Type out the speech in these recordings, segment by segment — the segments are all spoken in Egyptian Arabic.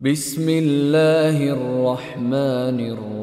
بسم الله الرحمن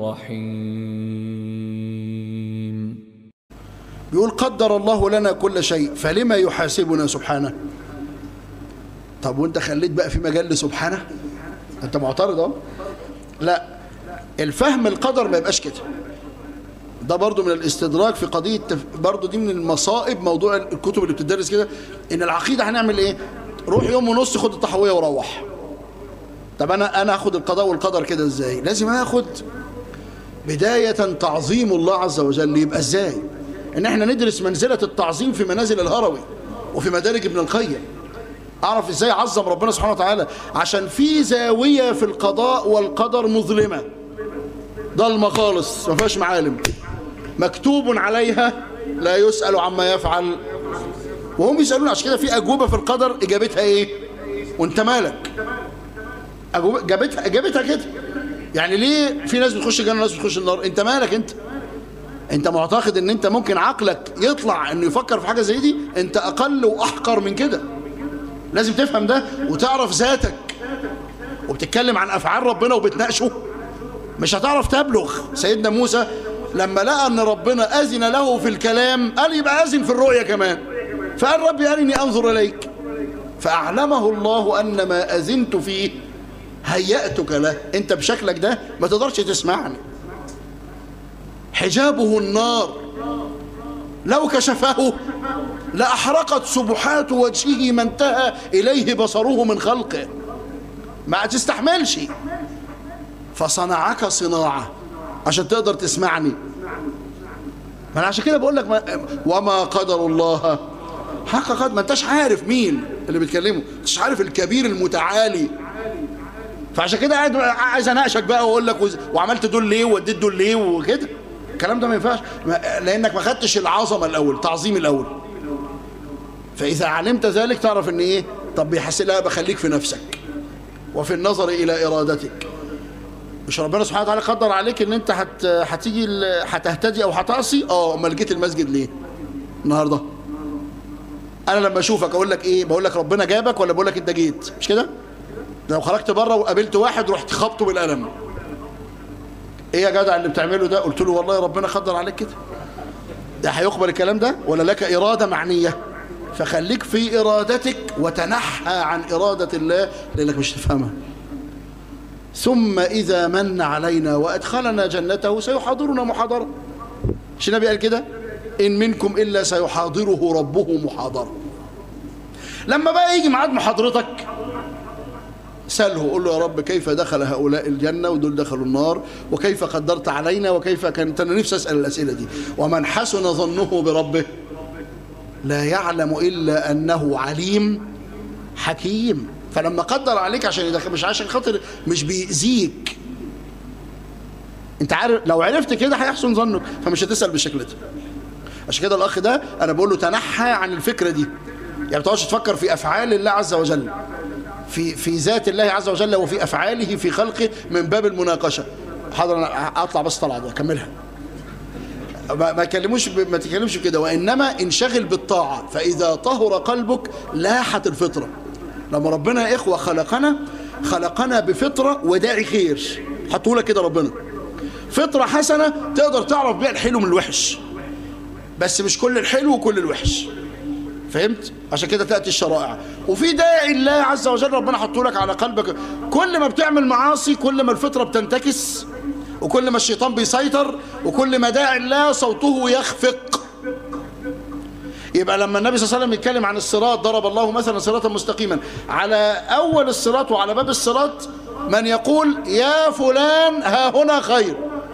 الرحيم بيقول قدر الله لنا كل شيء فلما يحاسبنا سبحانه طب وانت خليت بقى في مجال سبحانه انت معترض اهو لا الفهم القدر ما يبقاش كده ده برضو من الاستدراك في قضية تف... برضو دي من المصائب موضوع الكتب اللي بتدرس كده ان العقيدة هنعمل ايه روح يوم ونص خد الطحوية وروح طب انا انا اخد القضاء والقدر كده ازاي لازم اخد بداية تعظيم الله عز وجل يبقى ازاي ان احنا ندرس منزلة التعظيم في منازل الهروي وفي مدارج ابن القيم اعرف ازاي عظم ربنا سبحانه وتعالى عشان في زاوية في القضاء والقدر مظلمة ضلمة خالص ما فيهاش معالم مكتوب عليها لا يسأل عما يفعل وهم يسألون عشان كده في أجوبة في القدر إجابتها إيه وانت مالك أجوبة إجابتها إجابتها كده يعني ليه في ناس بتخش الجنة وناس بتخش النار انت مالك انت انت معتقد ان انت ممكن عقلك يطلع انه يفكر في حاجة زي دي انت اقل واحقر من كده لازم تفهم ده وتعرف ذاتك وبتتكلم عن افعال ربنا وبتناقشه مش هتعرف تبلغ سيدنا موسى لما لقى ان ربنا اذن له في الكلام قال يبقى اذن في الرؤيا كمان فقال ربي ارني انظر اليك فاعلمه الله ان ما اذنت فيه هيأتك له انت بشكلك ده ما تقدرش تسمعني حجابه النار لو كشفه لأحرقت سبحات وجهه ما انتهى إليه بصره من خلقه ما تستحملش فصنعك صناعة عشان تقدر تسمعني ما انا عشان كده بقول لك ما وما قدر الله حق قدر ما انتش عارف مين اللي بيتكلمه انتش عارف الكبير المتعالي فعشان كده قاعد عايز اناقشك بقى واقول لك وعملت دول ليه ووديت دول ليه وكده الكلام ده ما ينفعش لانك ما خدتش العظمه الاول تعظيم الاول فاذا علمت ذلك تعرف ان ايه طب بيحس لا بخليك في نفسك وفي النظر الى ارادتك مش ربنا سبحانه وتعالى قدر عليك ان انت هت... هتيجي ال... هتهتدي او هتعصي اه امال جيت المسجد ليه النهارده انا لما اشوفك اقول لك ايه بقول لك ربنا جابك ولا بقول لك انت جيت مش كده لو خرجت بره وقابلت واحد رحت خبطه بالقلم ايه يا جدع اللي بتعمله ده قلت له والله ربنا قدر عليك كده ده هيقبل الكلام ده ولا لك اراده معنيه فخليك في ارادتك وتنحى عن اراده الله لانك مش تفهمها ثم إذا من علينا وأدخلنا جنته سيحاضرنا محاضرة مش النبي قال كده إن منكم إلا سيحاضره ربه محاضرة لما بقى يجي ميعاد محاضرتك سأله قول له يا رب كيف دخل هؤلاء الجنة ودول دخلوا النار وكيف قدرت علينا وكيف كانت أنا نفسي أسأل الأسئلة دي ومن حسن ظنه بربه لا يعلم إلا أنه عليم حكيم فلما قدر عليك عشان يدخل مش عشان خاطر مش بيأذيك انت عارف لو عرفت كده هيحسن ظنك فمش هتسأل بالشكل ده عشان كده الاخ ده انا بقول له تنحى عن الفكرة دي يعني ما تقعدش تفكر في افعال الله عز وجل في في ذات الله عز وجل وفي افعاله في خلقه من باب المناقشة حاضر انا اطلع بس طلعه دي اكملها ما تكلموش ما تكلمش كده وانما انشغل بالطاعه فاذا طهر قلبك لاحت الفطره لما ربنا يا إخوة خلقنا خلقنا بفطرة وداعي خير حطوا لك كده ربنا فطرة حسنة تقدر تعرف بيها الحلو من الوحش بس مش كل الحلو وكل الوحش فهمت عشان كده تأتي الشرائع وفي داعي الله عز وجل ربنا حطوا لك على قلبك كل ما بتعمل معاصي كل ما الفطرة بتنتكس وكل ما الشيطان بيسيطر وكل ما داعي الله صوته يخفق يبقى لما النبي صلى الله عليه وسلم يتكلم عن الصراط ضرب الله مثلا صراطا مستقيما على أول الصراط وعلى باب الصراط من يقول يا فلان ها هنا خير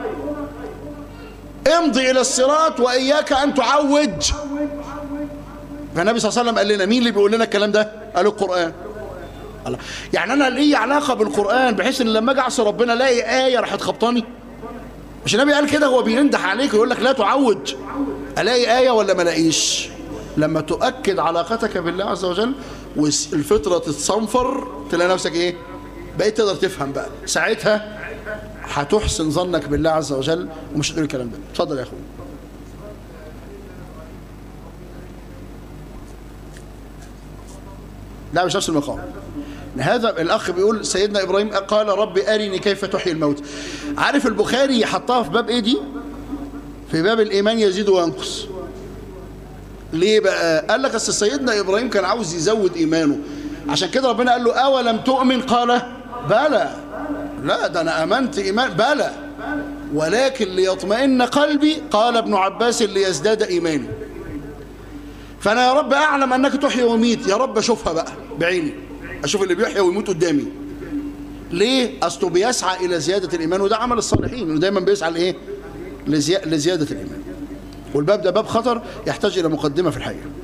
امضي إلى الصراط وإياك أن تعوج فالنبي صلى الله عليه وسلم قال لنا مين اللي بيقول لنا الكلام ده قال القرآن الله يعني أنا لي علاقة بالقرآن بحيث أن لما أجي أعصي ربنا ألاقي آية راح تخبطاني مش النبي قال كده هو بينده عليك ويقول لك لا تعوج ألاقي آية ولا ما الاقيش لما تؤكد علاقتك بالله عز وجل والفطرة تتصنفر تلاقي نفسك ايه بقيت تقدر تفهم بقى ساعتها هتحسن ظنك بالله عز وجل ومش هتقول الكلام ده اتفضل يا اخوي لا مش نفس المقام هذا الأخ بيقول سيدنا إبراهيم قال رب أرني كيف تحيي الموت عارف البخاري حطها في باب إيه دي في باب الإيمان يزيد وينقص ليه بقى قال لك أصل سيدنا إبراهيم كان عاوز يزود إيمانه عشان كده ربنا قال له أولم تؤمن قال بلى لا ده أنا أمنت إيمان بلى ولكن ليطمئن قلبي قال ابن عباس ليزداد إيماني فأنا يا رب أعلم أنك تحيي وميت يا رب أشوفها بقى بعيني أشوف اللي بيحيي ويموت قدامي ليه؟ أصله بيسعى إلى زيادة الإيمان وده عمل الصالحين إنه دايما بيسعى لإيه؟ لزي... لزيادة الإيمان والباب ده باب خطر يحتاج إلى مقدمة في الحقيقة